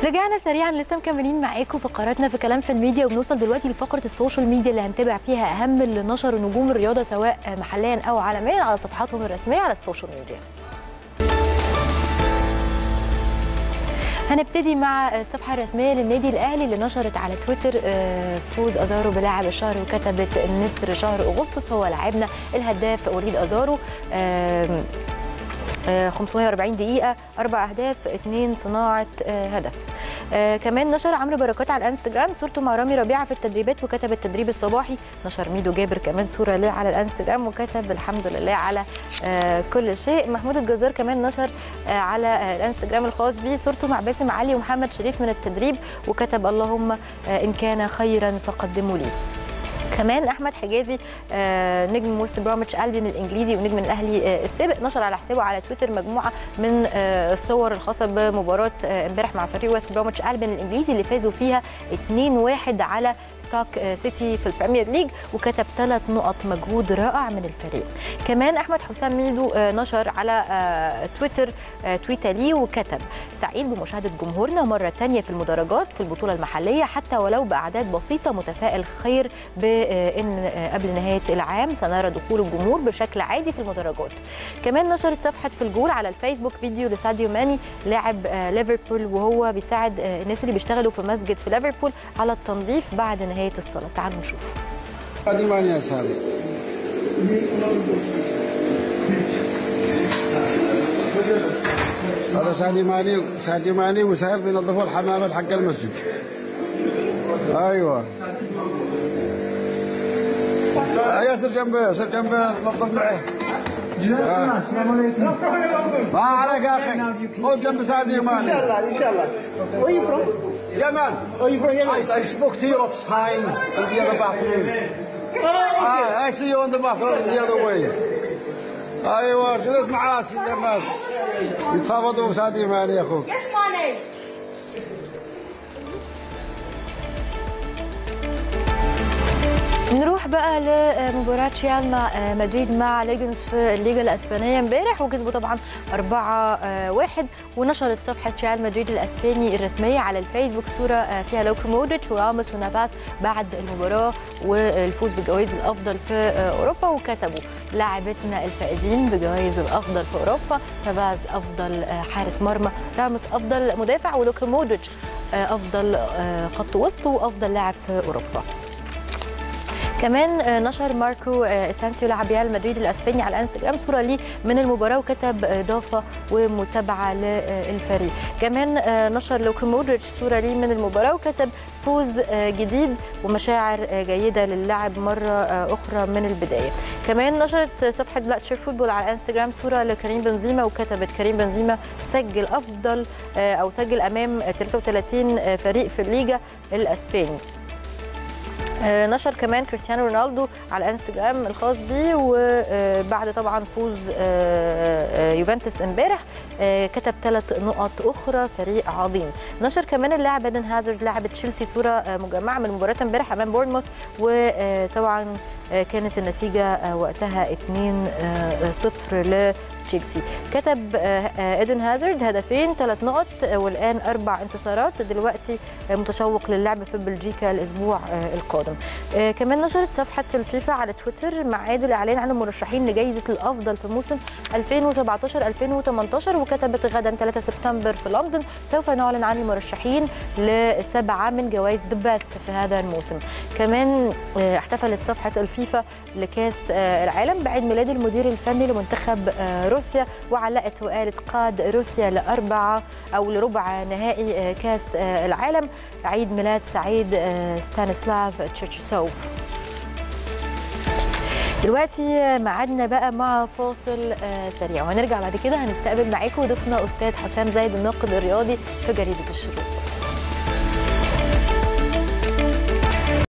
رجعنا سريعا لسه مكملين معاكم فقراتنا في كلام في الميديا وبنوصل دلوقتي لفقره السوشيال ميديا اللي هنتابع فيها اهم اللي نشر نجوم الرياضه سواء محليا او عالميا على صفحاتهم الرسميه على السوشيال ميديا. هنبتدي مع الصفحة الرسمية للنادي الأهلي اللي نشرت على تويتر فوز أزارو بلاعب الشهر وكتبت النسر شهر أغسطس هو لاعبنا الهداف وليد أزارو 540 دقيقة أربع أهداف اثنين صناعة هدف آه كمان نشر عمرو بركات على الانستجرام صورته مع رامي ربيعه في التدريبات وكتب التدريب الصباحي نشر ميدو جابر كمان صوره ليه على الانستجرام وكتب الحمد لله على آه كل شيء محمود الجزار كمان نشر آه على آه الانستجرام الخاص بيه صورته مع باسم علي ومحمد شريف من التدريب وكتب اللهم آه ان كان خيرا فقدموا لي كمان احمد حجازي آه نجم وست بروميتش البين الانجليزي ونجم الاهلي آه السابق نشر على حسابه على تويتر مجموعه من آه الصور الخاصه بمباراه امبارح مع فريق وست بروميتش البين الانجليزي اللي فازوا فيها 2-1 على ستوك سيتي في البريمير ليج وكتب ثلاث نقط مجهود رائع من الفريق كمان احمد حسام ميدو نشر على تويتر تويته ليه وكتب سعيد بمشاهده جمهورنا مره ثانيه في المدرجات في البطوله المحليه حتى ولو باعداد بسيطه متفائل خير بان قبل نهايه العام سنرى دخول الجمهور بشكل عادي في المدرجات كمان نشرت صفحه في الجول على الفيسبوك فيديو لساديو ماني لاعب ليفربول وهو بيساعد الناس اللي بيشتغلوا في مسجد في ليفربول على التنظيف بعد نهايه الصلاه تعالوا نشوف هذه ماني يا سادي هذا سادي ماني سادي ماني وسهل بينظفوا الحمامات حق المسجد ايوه ياسر جنبه ياسر جنبه نظف معه السلام عليكم. ما عليك يا اخي خذ جنب سادي ماني ان شاء الله ان شاء الله. Where are you from? Yemen. Oh, you from Yemen? I, I spoke to you lots of times in the other bathroom. Oh, I, I see you in the bathroom the other way. ايوه جلس مع راسي الناس يتصابطوا بسادي ماني يا اخوك Yes, money. نروح بقى لمباراة ريال مع مدريد مع ليجنز في الليجا الاسبانيه امبارح وكسبوا طبعا 4 1 ونشرت صفحه ريال مدريد الاسباني الرسميه على الفيسبوك صوره فيها لوكو مودريتش وراموس ونافاس بعد المباراه والفوز بالجوائز الافضل في اوروبا وكتبوا لاعبتنا الفائزين بجوائز الافضل في اوروبا نافاس افضل حارس مرمى راموس افضل مدافع ولوكو مودريتش افضل خط وسط وافضل لاعب في اوروبا كمان نشر ماركو اسانسيو لاعب ريال مدريد الاسباني على الانستغرام صوره ليه من المباراه وكتب اضافه ومتابعه للفريق كمان نشر لوكو مودريتش صوره ليه من المباراه وكتب فوز جديد ومشاعر جيده للاعب مره اخرى من البدايه كمان نشرت صفحه بلاتشر فوتبول على الانستغرام صوره لكريم بنزيما وكتبت كريم بنزيما سجل افضل او سجل امام 33 فريق في الليجا الاسباني نشر كمان كريستيانو رونالدو على الانستجرام الخاص بيه وبعد طبعا فوز يوفنتوس امبارح كتب ثلاث نقط اخرى فريق عظيم نشر كمان اللاعب ايدن هازارد لاعب تشيلسي صوره مجمعه من مباراه امبارح امام بورنموث وطبعا كانت النتيجه وقتها 2-0 لتشيلسي كتب ايدن هازارد هدفين ثلاث نقط والان اربع انتصارات دلوقتي متشوق للعب في بلجيكا الاسبوع القادم كمان نشرت صفحه الفيفا على تويتر ميعاد الاعلان عن المرشحين لجائزه الافضل في موسم 2017 2018 وكتبت غدا 3 سبتمبر في لندن سوف نعلن عن المرشحين لسبعه من جوائز ذا بيست في هذا الموسم كمان احتفلت صفحه الفيفا لكاس العالم بعيد ميلاد المدير الفني لمنتخب روسيا وعلقت وقالت قاد روسيا لاربعه او لربع نهائي كاس العالم عيد ميلاد سعيد ستانسلاف تشيرشسوف دلوقتي ميعادنا بقى مع فاصل سريع وهنرجع بعد كده هنستقبل معاكم ضيفنا استاذ حسام زايد الناقد الرياضي في جريده الشروق